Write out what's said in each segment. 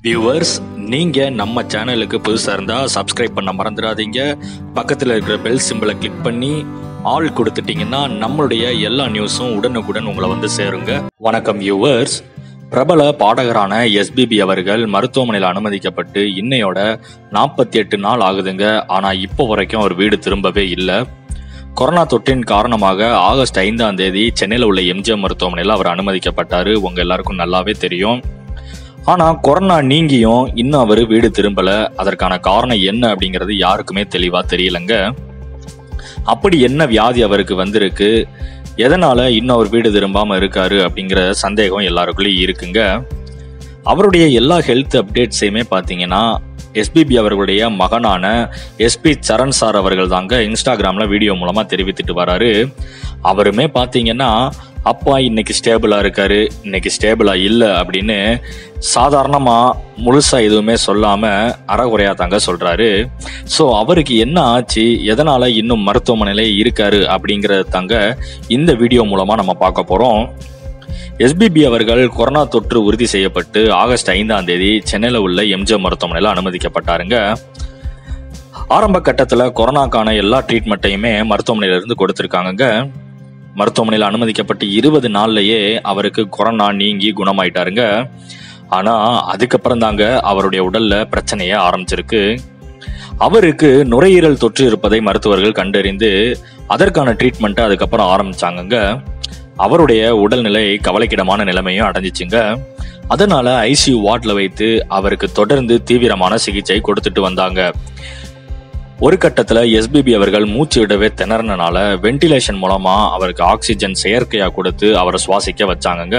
viewers நீங்க நம்ம சேனலுக்கு புதுசா இருந்தா சப்ஸ்கிரைப் பண்ண மறந்துடாதீங்க பக்கத்துல இருக்கிற பெல் சிம்பிளை கிளிக் பண்ணி ஆல் கொடுத்துட்டீங்கன்னா நம்மளுடைய எல்லா நியூஸும் உடனுக்குடன் உங்களை வந்து சேருங்க வணக்கம் வியூவர்ஸ் பிரபல பாடகரான எஸ்பிபி அவர்கள் மருத்துவமனையில் அனுமதிக்கப்பட்டு இன்னையோட நாற்பத்தி எட்டு நாள் ஆகுதுங்க ஆனா இப்போ வரைக்கும் அவர் வீடு திரும்பவே இல்லை கொரோனா தொற்றின் காரணமாக ஆகஸ்ட் ஐந்தாம் தேதி சென்னையில் உள்ள எம்ஜிஎம் மருத்துவமனையில் அவர் அனுமதிக்கப்பட்டாரு உங்க எல்லாருக்கும் நல்லாவே தெரியும் ஆனா கொரோனா நீங்கியும் இன்னும் அவர் வீடு திரும்பல அதற்கான காரணம் என்ன அப்படிங்கிறது யாருக்குமே தெளிவா தெரியலங்க அப்படி என்ன வியாதி அவருக்கு வந்திருக்கு எதனால இன்னும் அவர் வீடு திரும்பாம இருக்காரு அப்படிங்கிற சந்தேகம் எல்லாருக்குள்ளேயும் இருக்குங்க அவருடைய எல்லா ஹெல்த் அப்டேட்ஸையுமே பார்த்தீங்கன்னா எஸ்பிபி அவர்களுடைய மகனான எஸ்பி சரண் சார் அவர்கள் தாங்க இன்ஸ்டாகிராம்ல வீடியோ மூலமா தெரிவித்துட்டு வராரு அவருமே பார்த்தீங்கன்னா அப்பா இன்னைக்கு ஸ்டேபிளா இருக்காரு இன்னைக்கு ஸ்டேபிளா இல்லை அப்படின்னு சாதாரணமா முழுசா எதுவுமே சொல்லாம அறகுறையா தாங்க சொல்றாரு ஸோ அவருக்கு என்ன ஆச்சு எதனால இன்னும் மருத்துவமனையிலே இருக்காரு அப்படிங்கறது தாங்க இந்த வீடியோ மூலமா நம்ம பார்க்க போறோம் எஸ்பிபி அவர்கள் கொரோனா தொற்று உறுதி செய்யப்பட்டு ஆகஸ்ட் ஐந்தாம் தேதி சென்னையில் உள்ள எம்ஜிஎம் மருத்துவமனையில் அனுமதிக்கப்பட்டாருங்க ஆரம்ப கட்டத்தில் கொரோனாக்கான எல்லா ட்ரீட்மெண்ட்டையுமே மருத்துவமனையில இருந்து கொடுத்துருக்காங்கங்க மருத்துவமனையில் அனுமதிக்கப்பட்டு இருபது நாள்லயே அவருக்கு கொரோனா நீங்கி குணமாயிட்டாருங்க ஆனா அதுக்கப்புறம் தாங்க அவருடைய உடல்ல பிரச்சனையே ஆரம்பிச்சிருக்கு அவருக்கு நுரையீரல் தொற்று இருப்பதை மருத்துவர்கள் கண்டறிந்து அதற்கான ட்ரீட்மெண்ட்டை அதுக்கப்புறம் ஆரம்பிச்சாங்கங்க அவருடைய உடல்நிலை கவலைக்கிடமான நிலைமையும் அடைஞ்சிச்சுங்க அதனால ஐசியூ வார்ட்ல வைத்து அவருக்கு தொடர்ந்து தீவிரமான சிகிச்சை கொடுத்துட்டு வந்தாங்க ஒரு கட்டத்துல எஸ்பிபி அவர்கள் மூச்சு விடவே திணறினால வென்டிலேஷன் மூலமா அவருக்கு ஆக்சிஜன் செயற்கையா கொடுத்து அவரை சுவாசிக்க வச்சாங்கங்க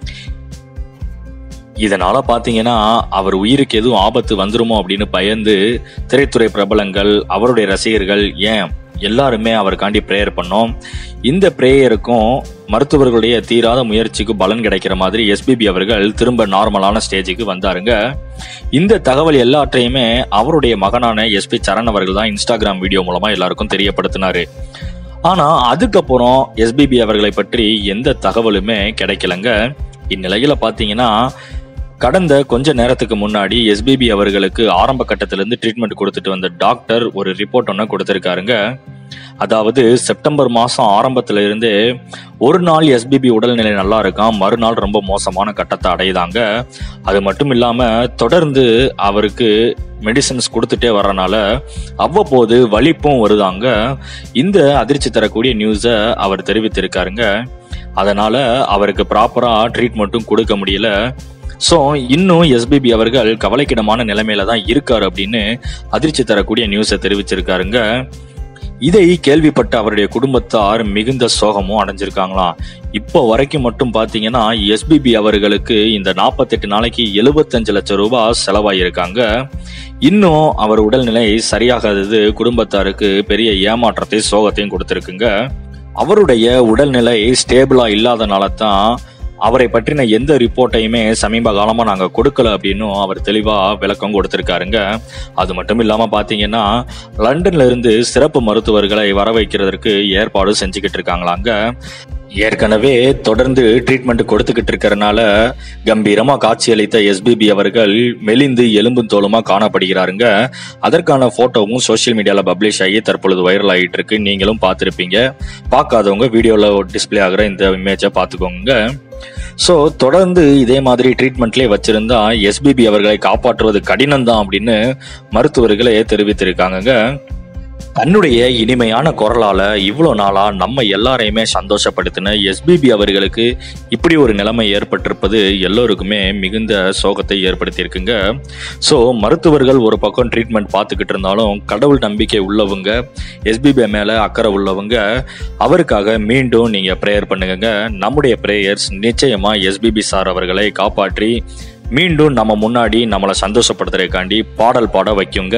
இதனால பாத்தீங்கன்னா அவர் உயிருக்கு எதுவும் ஆபத்து வந்துருமோ அப்படின்னு பயந்து திரைத்துறை பிரபலங்கள் அவருடைய ரசிகர்கள் ஏன் எல்லாருமே அவருக்காண்டி ப்ரேயர் பண்ணோம் இந்த ப்ரேயருக்கும் மருத்துவர்களுடைய தீராத முயற்சிக்கு பலன் கிடைக்கிற மாதிரி எஸ்பிபி அவர்கள் திரும்ப நார்மலான ஸ்டேஜுக்கு வந்தாருங்க இந்த தகவல் எல்லாற்றையுமே அவருடைய மகனான எஸ்பி சரண் அவர்கள் தான் இன்ஸ்டாகிராம் வீடியோ மூலமா எல்லாருக்கும் தெரியப்படுத்தினாரு ஆனா அதுக்கப்புறம் எஸ்பிபி அவர்களை பற்றி எந்த தகவலுமே கிடைக்கலங்க இந்நிலையில பாத்தீங்கன்னா கடந்த கொஞ்ச நேரத்துக்கு முன்னாடி எஸ்பிபி அவர்களுக்கு ஆரம்ப கட்டத்திலிருந்து ட்ரீட்மெண்ட் கொடுத்துட்டு வந்த டாக்டர் ஒரு ரிப்போர்ட் ஒன்று கொடுத்திருக்காருங்க அதாவது செப்டம்பர் மாசம் ஆரம்பத்துல இருந்தே ஒரு நாள் எஸ்பிபி உடல்நிலை நல்லா இருக்கான் மறுநாள் ரொம்ப மோசமான கட்டத்தை அடையுதாங்க அது மட்டும் இல்லாம தொடர்ந்து அவருக்கு மெடிசன்ஸ் கொடுத்துட்டே வரனால அவ்வப்போது வலிப்பும் வருதாங்க இந்த அதிர்ச்சி தரக்கூடிய நியூஸை அவர் தெரிவித்திருக்காருங்க அதனால அவருக்கு ப்ராப்பரா ட்ரீட்மெண்ட்டும் கொடுக்க முடியல ஸோ இன்னும் எஸ்பிபி அவர்கள் கவலைக்கிடமான நிலைமையில தான் இருக்காரு அப்படின்னு அதிர்ச்சி தரக்கூடிய நியூஸை தெரிவிச்சிருக்காருங்க இதை கேள்விப்பட்ட அவருடைய குடும்பத்தார் மிகுந்த சோகமும் அடைஞ்சிருக்காங்களாம் இப்போ வரைக்கும் மட்டும் பாத்தீங்கன்னா எஸ்பிபி அவர்களுக்கு இந்த நாற்பத்தெட்டு நாளைக்கு எழுபத்தஞ்சு லட்சம் ரூபாய் செலவாயிருக்காங்க இன்னும் அவர் உடல்நிலை சரியாகாதது குடும்பத்தாருக்கு பெரிய ஏமாற்றத்தை சோகத்தையும் கொடுத்திருக்குங்க அவருடைய உடல்நிலை ஸ்டேபிளா இல்லாதனால தான் அவரை பற்றின எந்த ரிப்போர்ட்டையுமே சமீப காலமா நாங்க கொடுக்கல அப்படின்னும் அவர் தெளிவா விளக்கம் கொடுத்திருக்காருங்க அது மட்டும் இல்லாம பாத்தீங்கன்னா லண்டன்ல இருந்து சிறப்பு மருத்துவர்களை வர வைக்கிறதற்கு ஏற்பாடு செஞ்சுக்கிட்டு இருக்காங்களாங்க ஏற்கனவே தொடர்ந்து ட்ரீட்மெண்ட் கொடுத்துக்கிட்டு இருக்கறனால கம்பீரமா காட்சியளித்த எஸ்பிபி அவர்கள் மெலிந்து எலும்பும் தோலுமா காணப்படுகிறாருங்க அதற்கான போட்டோவும் சோஷியல் மீடியால பப்ளிஷ் ஆகி தற்பொழுது வைரல் ஆகிட்டு இருக்கு நீங்களும் பார்த்திருப்பீங்க பார்க்காதவங்க வீடியோல டிஸ்ப்ளே ஆகிற இந்த இமேஜை பார்த்துக்கோங்க ஸோ தொடர்ந்து இதே மாதிரி ட்ரீட்மெண்ட்லேயே வச்சிருந்தா எஸ்பிபி அவர்களை காப்பாற்றுவது கடினம் தான் அப்படின்னு மருத்துவர்களே தெரிவித்திருக்காங்கங்க தன்னுடைய இனிமையான குரலால இவ்வளோ நாளா நம்ம எல்லாரையுமே சந்தோஷப்படுத்தின எஸ்பிபி அவர்களுக்கு இப்படி ஒரு நிலைமை ஏற்பட்டிருப்பது எல்லோருக்குமே மிகுந்த சோகத்தை ஏற்படுத்தியிருக்குங்க ஸோ மருத்துவர்கள் ஒரு பக்கம் ட்ரீட்மெண்ட் பார்த்துக்கிட்டு இருந்தாலும் கடவுள் நம்பிக்கை உள்ளவங்க எஸ்பிபி மேலே அக்கறை உள்ளவங்க அவருக்காக மீண்டும் நீங்கள் ப்ரேயர் பண்ணுங்க நம்முடைய ப்ரேயர்ஸ் நிச்சயமாக எஸ்பிபி சார் அவர்களை காப்பாற்றி மீண்டும் நம்ம முன்னாடி நம்மளை சந்தோஷப்படுத்துறதுக்காண்டி பாடல் பாட வைக்குங்க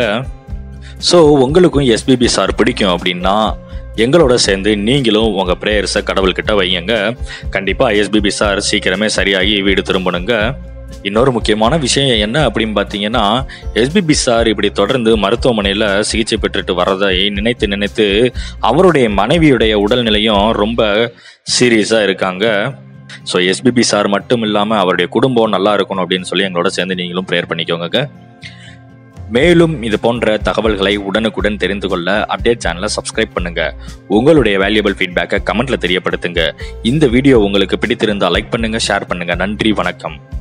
ஸோ உங்களுக்கும் எஸ்பிபி சார் பிடிக்கும் அப்படின்னா எங்களோட சேர்ந்து நீங்களும் உங்கள் ப்ரேயர்ஸை கடவுள்கிட்ட வையுங்க கண்டிப்பாக எஸ்பிபி சார் சீக்கிரமே சரியாகி வீடு திரும்பணுங்க இன்னொரு முக்கியமான விஷயம் என்ன அப்படின்னு பார்த்தீங்கன்னா எஸ்பிபி சார் இப்படி தொடர்ந்து மருத்துவமனையில் சிகிச்சை பெற்றுட்டு வர்றதை நினைத்து நினைத்து அவருடைய மனைவியுடைய உடல்நிலையும் ரொம்ப சீரியஸாக இருக்காங்க ஸோ எஸ்பிபி சார் மட்டும் இல்லாமல் அவருடைய குடும்பம் நல்லா இருக்கணும் அப்படின்னு சொல்லி எங்களோட சேர்ந்து நீங்களும் ப்ரேயர் பண்ணிக்கோங்க மேலும் இது போன்ற தகவல்களை உடனுக்குடன் தெரிந்து கொள்ள அப்டேட் சேனலை சப்ஸ்கிரைப் பண்ணுங்க உங்களுடைய வேல்யூபிள் ஃபீட்பேக்கை கமெண்ட்ல தெரியப்படுத்துங்க இந்த வீடியோ உங்களுக்கு பிடித்திருந்தால் லைக் பண்ணுங்க ஷேர் பண்ணுங்க நன்றி வணக்கம்